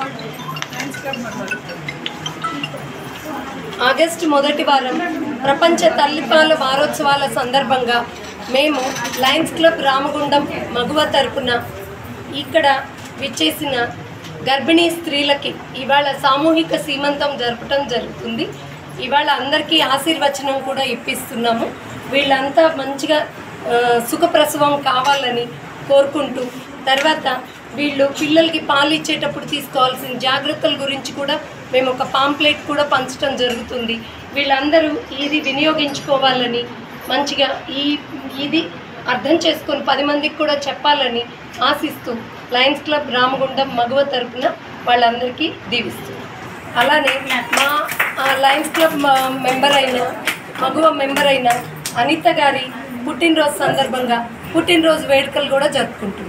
ఆగస్టు మొదటి వారం ప్రపంచ తల్లిపాల వారోత్సవాల సందర్భంగా మేము లయన్స్ క్లబ్ రామగుండం మగువ తరపున ఇక్కడ విచ్చేసిన గర్భిణీ స్త్రీలకి ఇవాళ సామూహిక సీమంతం జరపడం జరుగుతుంది ఇవాళ అందరికీ ఆశీర్వచనం కూడా ఇప్పిస్తున్నాము వీళ్ళంతా మంచిగా ఆ, సుఖప్రసవం కావాలని కోరుకుంటూ తర్వాత వీళ్ళు పిల్లలకి పాలు ఇచ్చేటప్పుడు తీసుకోవాల్సిన జాగ్రత్తల గురించి కూడా మేము ఒక పాంప్లెట్ కూడా పంచడం జరుగుతుంది వీళ్ళందరూ ఇది వినియోగించుకోవాలని మంచిగా ఈ ఇది అర్థం చేసుకొని పది మందికి కూడా చెప్పాలని ఆశిస్తూ లయన్స్ క్లబ్ రామగుండం మగువ తరపున వాళ్ళందరికీ దీవిస్తూ అలానే మా ఆ, లయన్స్ క్లబ్ మా- మెంబర్ అయిన మగువ మెంబర్ అయిన అనిత గారి పుట్టినరోజు సందర్భంగా పుట్టినరోజు వేడుకలు కూడా జరుపుకుంటున్నాం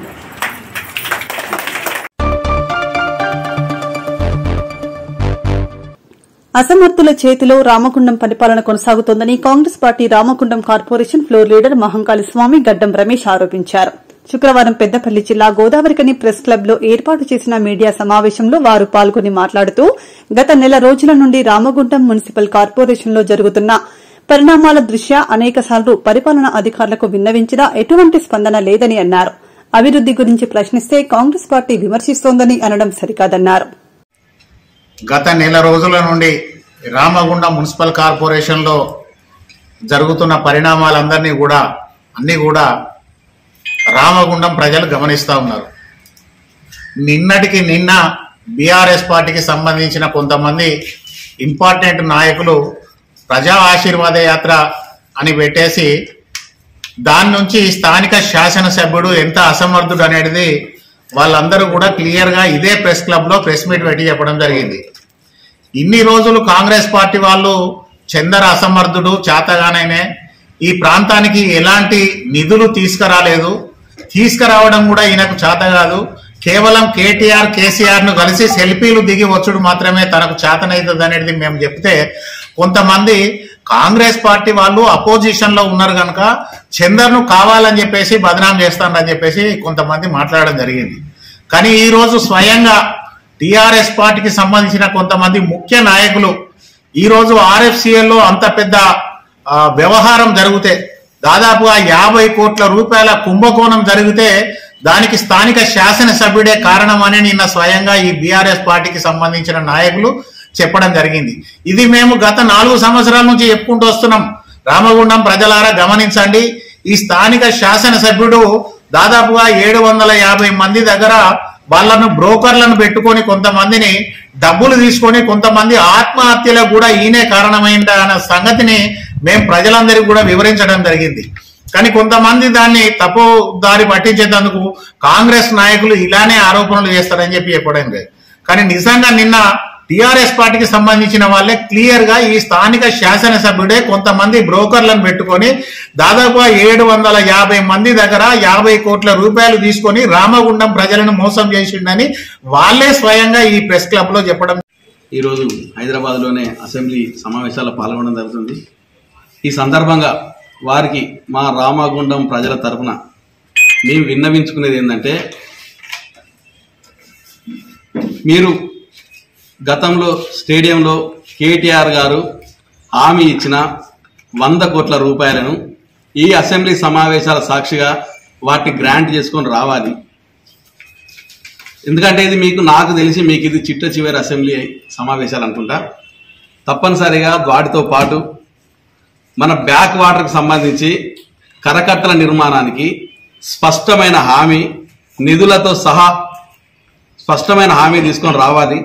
అసమర్థుల చేతిలో రామగుండం పరిపాలన కొనసాగుతోందని Congress party Ramagundam corporation floor leader Mahankali Swamy Gaddam Ramesh ఆరోపించారు శుక్రవారం పెద్దపల్లి జిల్లా గోదావరికని ప్రెస్ క్లబ్ లో ఏర్పాటు చేసిన మీడియా సమావేశంలో వారు పాల్గొని మాట్లాడుతూ గత నెల రోజుల నుండి రామగుండం మున్సిపల్ కార్పొరేషన్లో జరుగుతున్న పరిణామాల దృష్ట్యా అనేకసార్లు పరిపాలనా అధికారులకు విన్నవించినా ఎటువంటి స్పందన లేదని అన్నారు అభివృద్ది గురించి ప్రశ్నిస్తే కాంగ్రెస్ పార్టీ విమర్శిస్తోందని అనడం సరికాదన్నారు గత నెల రోజుల నుండి రామగుండం మున్సిపల్ కార్పొరేషన్లో జరుగుతున్న పరిణామాలందరినీ కూడా అన్నీ కూడా రామగుండం ప్రజలు గమనిస్తూ ఉన్నారు నిన్నటికి నిన్న బీఆర్ఎస్ పార్టీకి సంబంధించిన కొంతమంది ఇంపార్టెంట్ నాయకులు ప్రజా ఆశీర్వాద యాత్ర అని పెట్టేసి దాని నుంచి స్థానిక శాసనసభ్యుడు ఎంత అసమర్థుడు అనేది వాళ్ళందరూ కూడా క్లియర్ గా ఇదే ప్రెస్ క్లబ్ లో ప్రెస్ మీట్ పెట్టి చెప్పడం జరిగింది ఇన్ని రోజులు కాంగ్రెస్ పార్టీ వాళ్ళు చందర్ అసమర్థుడు చేతగానైనే ఈ ప్రాంతానికి ఎలాంటి నిధులు తీసుకురాలేదు తీసుకురావడం కూడా ఈయనకు చేత కాదు కేవలం కేటీఆర్ కేసీఆర్ ను కలిసి సెల్ఫీలు దిగి వచ్చుడు మాత్రమే తనకు చేతనైతుంది అనేది మేము చెప్తే కొంతమంది కాంగ్రెస్ పార్టీ వాళ్ళు అపోజిషన్ లో ఉన్నారు కనుక చందర్ను కావాలని చెప్పేసి బదనాం చేస్తానని చెప్పేసి కొంతమంది మాట్లాడడం జరిగింది కానీ ఈ రోజు స్వయంగా టిఆర్ఎస్ పార్టీకి సంబంధించిన కొంతమంది ముఖ్య నాయకులు ఈ రోజు RFCL లో అంత పెద్ద ఆ, వ్యవహారం జరిగితే దాదాపుగా యాభై కోట్ల రూపాయల కుంభకోణం జరిగితే దానికి స్థానిక శాసనసభ్యుడే కారణమని నిన్న స్వయంగా ఈ బీఆర్ఎస్ పార్టీకి సంబంధించిన నాయకులు చెప్పడం జరిగింది ఇది మేము గత నాలుగు సంవత్సరాల నుంచి చెప్పుకుంటూ వస్తున్నాం రామగుండం ప్రజలారా గమనించండి ఈ స్థానిక శాసనసభ్యుడు దాదాపుగా ఏడు వందల యాభై మంది దగ్గర వాళ్ళను బ్రోకర్లను పెట్టుకొని కొంతమందిని డబ్బులు తీసుకొని కొంతమంది ఆత్మహత్యలకు కూడా ఈయనే కారణమైంద అన్న సంగతిని మేము ప్రజలందరికీ కూడా వివరించడం జరిగింది కానీ కొంతమంది దాన్ని తప్పు దారి పట్టించేందుకు కాంగ్రెస్ నాయకులు ఇలానే ఆరోపణలు చేస్తారని చెప్పి చెప్పడం లేదు కానీ నిజంగా నిన్న టిఆర్ఎస్ పార్టీకి సంబంధించిన వాళ్ళే క్లియర్ గా ఈ స్థానిక శాసనసభ్యుడే కొంతమంది బ్రోకర్లను పెట్టుకొని దాదాపుగా ఏడు వందల యాభై మంది దగ్గర యాభై కోట్ల రూపాయలు తీసుకొని రామగుండం ప్రజలను మోసం చేసిండని వాళ్ళే స్వయంగా ఈ ప్రెస్ క్లబ్ లో చెప్పడం ఈరోజు హైదరాబాద్లోనే అసెంబ్లీ సమావేశాల్లో పాల్గొనడం జరుగుతుంది ఈ సందర్భంగా వారికి మా రామగుండం ప్రజల తరఫున మేము విన్నవించుకునేది ఏంటంటే మీరు గతంలో స్టేడియంలో కేటీఆర్ గారు హామీ ఇచ్చిన వంద కోట్ల రూపాయలను ఈ అసెంబ్లీ సమావేశాల సాక్షిగా వాటిని గ్రాంట్ చేసుకొని రావాలి ఎందుకంటే ఇది మీకు నాకు తెలిసి మీకు ఇది చిట్ట చివరి అసెంబ్లీ సమావేశాలు అనుకుంటా తప్పనిసరిగా వాటితో పాటు మన బ్యాక్ వాటర్కి సంబంధించి కరకట్టల నిర్మాణానికి స్పష్టమైన హామీ నిధులతో సహా స్పష్టమైన హామీ తీసుకొని రావాలి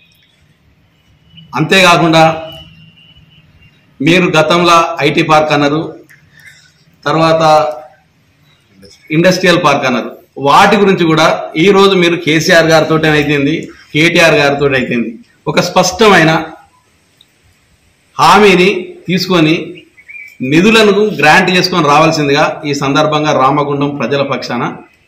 అంతేకాకుండా మీరు గతంలో ఐటీ పార్క్ అన్నారు తర్వాత ఇండస్ట్రియల్ పార్క్ అన్నారు వాటి గురించి కూడా ఈ రోజు మీరు కేసీఆర్ గారితో అయితేంది కేటీఆర్ గారితో అయితేంది ఒక స్పష్టమైన హామీని తీసుకొని నిధులను గ్రాంట్ చేసుకొని రావాల్సిందిగా ఈ సందర్భంగా రామగుండం ప్రజల పక్షాన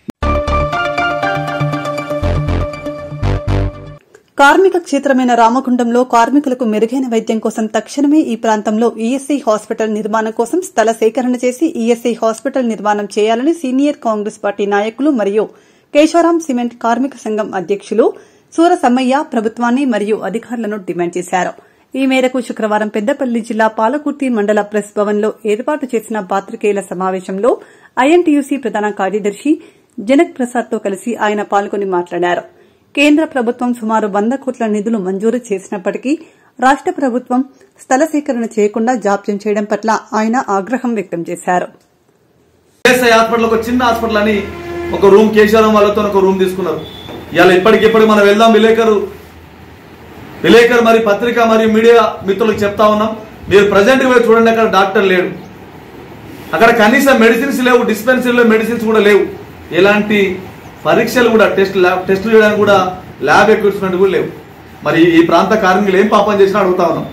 కార్మిక క్షేత్రమైన రామగుండంలో కార్మికులకు మెరుగైన వైద్యం కోసం తక్షణమే ఈ ప్రాంతంలో ఈఎస్ఐ హాస్పిటల్ నిర్మాణం కోసం స్థల సేకరణ చేసి ఈఎస్ఐ హాస్పిటల్ నిర్మాణం చేయాలని సీనియర్ కాంగ్రెస్ పార్టీ నాయకులు మరియు కేశవరాం సిమెంట్ కార్మిక సంఘం అధ్యక్షులు సూరసమ్మయ్య ప్రభుత్వాన్ని మరియు అధికారులను డిమాండ్ చేశారు ఈ మేరకు శుక్రవారం పెద్దపల్లి జిల్లా పాలకుర్తి మండల ప్రెస్ భవన్లో ఏర్పాటు చేసిన పాత్రికేయుల సమావేశంలో ఐఎన్టీయూసీ ప్రధాన కార్యదర్శి జనక్ ప్రసాద్తో కలిసి ఆయన పాల్గొని మాట్లాడారు కేంద్ర ప్రభుత్వం సుమారు వంద కోట్ల నిధులు మంజూరు చేసినప్పటికీ రాష్ట ప్రభుత్వం స్థల సేకరణ చేయకుండా జాప్యం చేయడం పట్ల ఆయన ఆగ్రహం వ్యక్తం చేశారు ఎస్ఐ హాస్పిటల్ ఒక చిన్న హాస్పిటల్ అని ఒక రూమ్ కేశవరం వాళ్ళతో ఒక రూమ్ తీసుకున్నారు ఇవాళ ఇప్పటికిప్పుడు మనం వెళ్దాం విలేకరు విలేకరు మరి పత్రిక మరియు మీడియా మిత్రులకు చెప్తా ఉన్నాం మీరు ప్రజెంట్ పోయి చూడండి అక్కడ డాక్టర్ లేడు అక్కడ కనీసం మెడిసిన్స్ లేవు డిస్పెన్సరీలో మెడిసిన్స్ కూడా లేవు ఎలాంటి పరీక్షలు కూడా టెస్ట్ ల్యాబ్ టెస్టులు చేయడానికి కూడా ల్యాబ్ ఎక్విప్మెంట్ కూడా లేవు మరి ఈ ప్రాంత కార్మికులు ఏం పాపం చేసినా అడుగుతా ఉన్నాం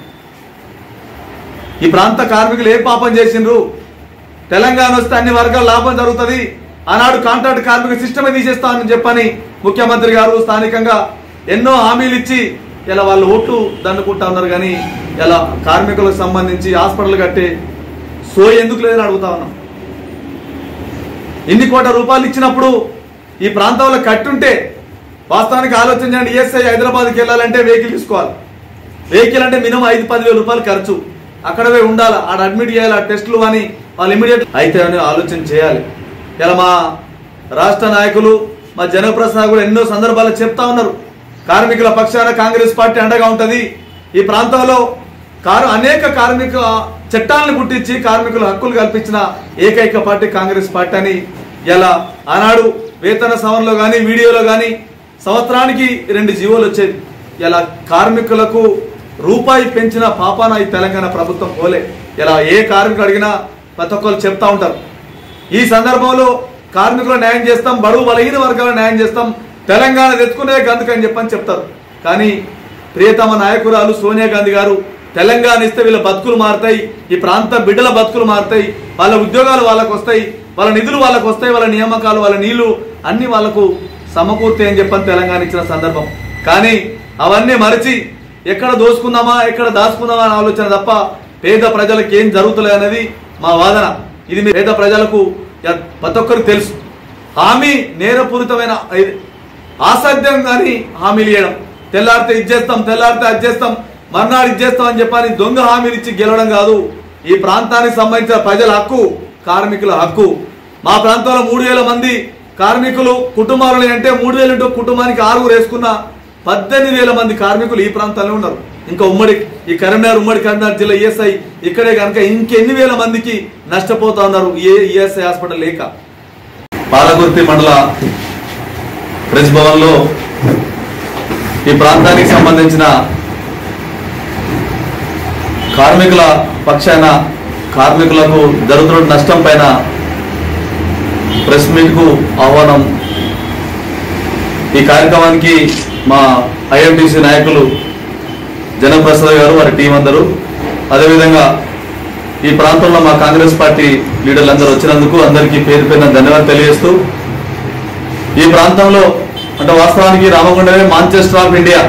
ఈ ప్రాంత కార్మికులు ఏం పాపం చేసిండ్రు తెలంగాణ వస్తే అన్ని వర్గాల లాభం జరుగుతుంది ఆనాడు కాంట్రాక్ట్ కార్మిక సిస్టమే తీసేస్తామని చెప్పని ముఖ్యమంత్రి గారు స్థానికంగా ఎన్నో హామీలు ఇచ్చి ఇలా వాళ్ళు ఓట్లు దండుకుంటా ఉన్నారు కానీ ఇలా కార్మికులకు సంబంధించి హాస్పిటల్ కట్టే సో ఎందుకు లేదని అడుగుతా ఉన్నాం ఇన్ని కోట్ల రూపాయలు ఇచ్చినప్పుడు ఈ ప్రాంతంలో కట్టుంటే వాస్తవానికి ఆలోచించండి ఈఎస్ఐ హైదరాబాద్కి వెళ్ళాలంటే వెహికల్ తీసుకోవాలి వెహికల్ అంటే మినిమం ఐదు పదివేల రూపాయలు ఖర్చు అక్కడవే ఉండాలి ఆడ అడ్మిట్ చేయాలి ఆ టెస్టులు అని వాళ్ళు ఇమీడియట్ అయితే అని ఆలోచన చేయాలి ఇలా మా రాష్ట్ర నాయకులు మా జనప్రసాద్ కూడా ఎన్నో సందర్భాలు చెప్తా ఉన్నారు కార్మికుల పక్షాన కాంగ్రెస్ పార్టీ అండగా ఉంటది ఈ ప్రాంతంలో కారు అనేక కార్మిక చట్టాలను గుర్తించి కార్మికుల హక్కులు కల్పించిన ఏకైక పార్టీ కాంగ్రెస్ పార్టీ అని ఇలా ఆనాడు వేతన సవరణలో కానీ వీడియోలో కానీ సంవత్సరానికి రెండు జీవోలు వచ్చేది ఇలా కార్మికులకు రూపాయి పెంచిన పాపాన ఈ తెలంగాణ ప్రభుత్వం పోలే ఇలా ఏ కార్మికుడు అడిగినా ప్రతి ఒక్కరు చెప్తా ఉంటారు ఈ సందర్భంలో కార్మికులు న్యాయం చేస్తాం బడుగు బలహీన వర్గాల న్యాయం చేస్తాం తెలంగాణ తెచ్చుకునే గందుకని చెప్పని చెప్తారు కానీ ప్రియతమ నాయకురాలు సోనియా గాంధీ గారు తెలంగాణ ఇస్తే వీళ్ళ బతుకులు మారుతాయి ఈ ప్రాంత బిడ్డల బతుకులు మారుతాయి వాళ్ళ ఉద్యోగాలు వాళ్ళకు వస్తాయి వాళ్ళ నిధులు వాళ్ళకు వస్తాయి వాళ్ళ నియామకాలు వాళ్ళ నీళ్లు అన్ని వాళ్ళకు సమకూర్తాయి అని చెప్పని తెలంగాణ ఇచ్చిన సందర్భం కానీ అవన్నీ మరిచి ఎక్కడ దోసుకుందామా ఎక్కడ దాచుకుందామా అనే ఆలోచన తప్ప పేద ప్రజలకు ఏం జరుగుతలే అనేది మా వాదన ఇది మీ పేద ప్రజలకు య- ప్రతి ఒక్కరికి తెలుసు హామీ నేరపూరితమైన ఇది అసాధ్యం కానీ హామీలు ఇవ్వడం తెల్లారితే ఇచ్చేస్తాం తెల్లారితే అది చేస్తాం మర్నాడు ఇచ్చేస్తాం అని చెప్పని దొంగ హామీలు ఇచ్చి గెలవడం కాదు ఈ ప్రాంతానికి సంబంధించిన ప్రజల హక్కు కార్మికుల హక్కు మా ప్రాంతంలో మూడు వేల మంది కార్మికులు కుటుంబాలు అంటే మూడు వేలు ఇంటూ కుటుంబానికి ఆరుగురు వేసుకున్న పద్దెనిమిది వేల మంది కార్మికులు ఈ ప్రాంతంలో ఉన్నారు ఇంకా ఉమ్మడి ఈ కరీంనగర్ ఉమ్మడి కరీంనగర్ జిల్లా ఈఎస్ఐ ఇక్కడే కనుక ఇంకెన్ని వేల మందికి నష్టపోతా ఉన్నారు ఏ ఈఎస్ఐ హాస్పిటల్ లేక పాలకుర్తి మండల ప్రెస్ భవన్ లో ఈ ప్రాంతానికి సంబంధించిన కార్మికుల పక్షాన కార్మికులకు జరుగుతున్న నష్టం పైన ప్రెస్ మీట్ కు ఆహ్వానం ఈ కార్యక్రమానికి మా ఐఎంటీసీ నాయకులు జనప్రసాద్ గారు వారి టీం అందరూ అదేవిధంగా ఈ ప్రాంతంలో మా కాంగ్రెస్ పార్టీ లీడర్లు అందరూ వచ్చినందుకు అందరికీ పేరు పేరున ధన్యవాదాలు తెలియజేస్తూ ఈ ప్రాంతంలో అంటే వాస్తవానికి రామగుండమే మాంచెస్టర్ ఆఫ్ ఇండియా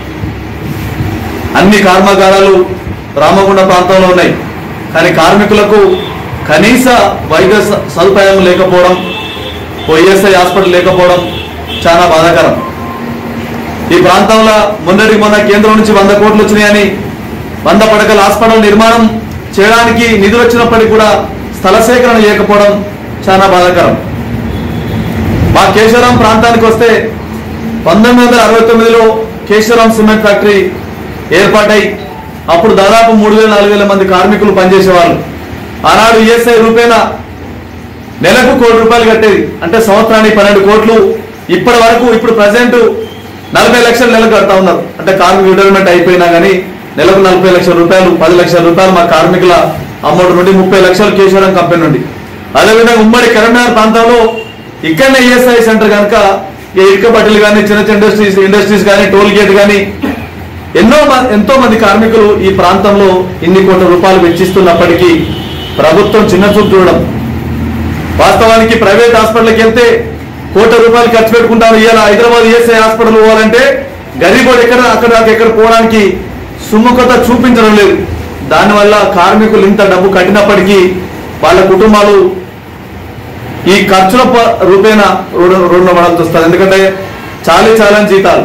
అన్ని కర్మాగారాలు రామగుండ ప్రాంతంలో ఉన్నాయి కానీ కార్మికులకు కనీస వైద్య స- సదుపాయం లేకపోవడం ఓఎస్ఐ హాస్పిటల్ లేకపోవడం చాలా బాధాకరం ఈ ప్రాంతంలో మొన్నటికి మొన్న కేంద్రం నుంచి వంద కోట్లు వచ్చినాయని వంద పడకల హాస్పిటల్ నిర్మాణం చేయడానికి నిధులు వచ్చినప్పటికీ కూడా స్థల సేకరణ చేయకపోవడం చాలా బాధాకరం మా కేశవరం ప్రాంతానికి వస్తే పంతొమ్మిది వందల అరవై తొమ్మిదిలో కేశవరం సిమెంట్ ఫ్యాక్టరీ ఏర్పాటై అప్పుడు దాదాపు మూడు వేల నాలుగు వేల మంది కార్మికులు పనిచేసేవాళ్ళు ఆనాడు ఈఎస్ఐ రూపేణా నెలకు కోటి రూపాయలు కట్టేది అంటే సంవత్సరానికి పన్నెండు కోట్లు ఇప్పటి వరకు ఇప్పుడు ప్రజెంట్ నలభై లక్షలు నెలకు కడతా ఉన్నారు అంటే కార్మిక రిటైర్మెంట్ అయిపోయినా కానీ నెలకు నలభై లక్షల రూపాయలు పది లక్షల రూపాయలు మా కార్మికుల అమౌంట్ నుండి ముప్పై లక్షలు కేశవరం కంపెనీ నుండి అదేవిధంగా ఉమ్మడి కరీంనగర్ ప్రాంతంలో ఇక్కడనే ఈఎస్ఐ సెంటర్ కనుక ఈ ఇటుక బట్టలు కానీ చిన్న చిన్న ఇండస్ట్రీస్ ఇండస్ట్రీస్ కానీ టోల్ గేట్ కానీ ఎన్నో మ- ఎంతో మంది కార్మికులు ఈ ప్రాంతంలో ఇన్ని కోట్ల రూపాయలు వెచ్చిస్తున్నప్పటికీ ప్రభుత్వం చిన్న చూపు చూడడం వాస్తవానికి ప్రైవేట్ హాస్పిటల్కి వెళ్తే కోట్ల రూపాయలు ఖర్చు పెట్టుకుంటారు ఇవాళ హైదరాబాద్ ఈఎస్ఐ హాస్పిటల్ పోవాలంటే గరీబోడు ఎక్కడ అక్కడ దాకా ఎక్కడ పోవడానికి సుముఖత చూపించడం లేదు దానివల్ల కార్మికులు ఇంత డబ్బు కట్టినప్పటికీ వాళ్ళ కుటుంబాలు ఈ ఖర్చుల ప- రూపేణ రుణ రుణ పడాల్సి వస్తుంది ఎందుకంటే చాలీ చాలని జీతాలు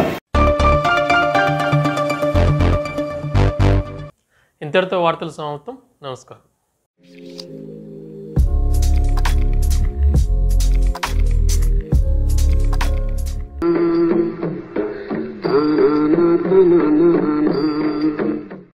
ఇంతటితో వార్తలు సమాప్తం నమస్కారం